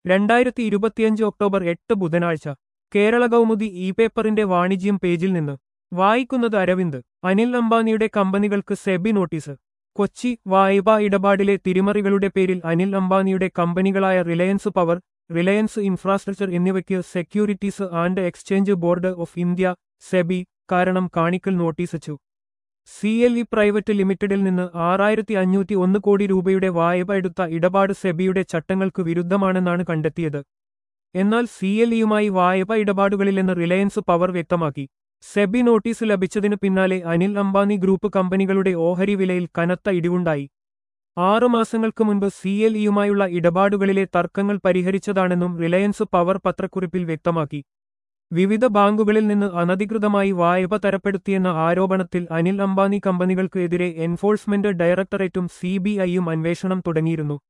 രണ്ടായിരത്തി ഇരുപത്തിയഞ്ച് ഒക്ടോബർ എട്ട് ബുധനാഴ്ച കേരള കൗമുദി ഇ പേപ്പറിന്റെ വാണിജ്യം പേജിൽ നിന്ന് വായിക്കുന്നത് അരവിന്ദ് അനിൽ അംബാനിയുടെ കമ്പനികൾക്ക് സെബി നോട്ടീസ് കൊച്ചി വായ്പാ ഇടപാടിലെ തിരിമറികളുടെ പേരിൽ അനിൽ അംബാനിയുടെ കമ്പനികളായ റിലയൻസ് പവർ റിലയൻസ് ഇൻഫ്രാസ്ട്രക്ചർ എന്നിവയ്ക്ക് securities and exchange board of India SEBI കാരണം കാണിക്കൽ നോട്ടീസച്ചു സി എൽ ഇ പ്രൈവറ്റ് ലിമിറ്റഡിൽ നിന്ന് ആറായിരത്തി അഞ്ഞൂറ്റി ഒന്ന് കോടി രൂപയുടെ വായ്പ എടുത്ത ഇടപാട് സെബിയുടെ ചട്ടങ്ങൾക്ക് വിരുദ്ധമാണെന്നാണ് കണ്ടെത്തിയത് എന്നാൽ സി എൽ ഇയുമായി വായ്പ ഇടപാടുകളിലെന്ന് റിലയൻസ് പവർ വ്യക്തമാക്കി സെബി നോട്ടീസ് ലഭിച്ചതിനു പിന്നാലെ അനിൽ അംബാനി ഗ്രൂപ്പ് കമ്പനികളുടെ ഓഹരി വിലയിൽ കനത്ത ഇടിവുണ്ടായി ആറുമാസങ്ങൾക്ക് മുൻപ് സി എൽ ഇയുമായുള്ള ഇടപാടുകളിലെ തർക്കങ്ങൾ പരിഹരിച്ചതാണെന്നും റിലയൻസ് പവർ പത്രക്കുറിപ്പിൽ വ്യക്തമാക്കി വിവിധ ബാങ്കുകളിൽ നിന്ന് അനധികൃതമായി വായ്പ തരപ്പെടുത്തിയെന്ന ആരോപണത്തിൽ അനിൽ അംബാനി കമ്പനികൾക്ക് എതിരെ എൻഫോഴ്സ്മെന്റ് ഡയറക്ടറേറ്റും സിബിഐയും അന്വേഷണം തുടങ്ങിയിരുന്നു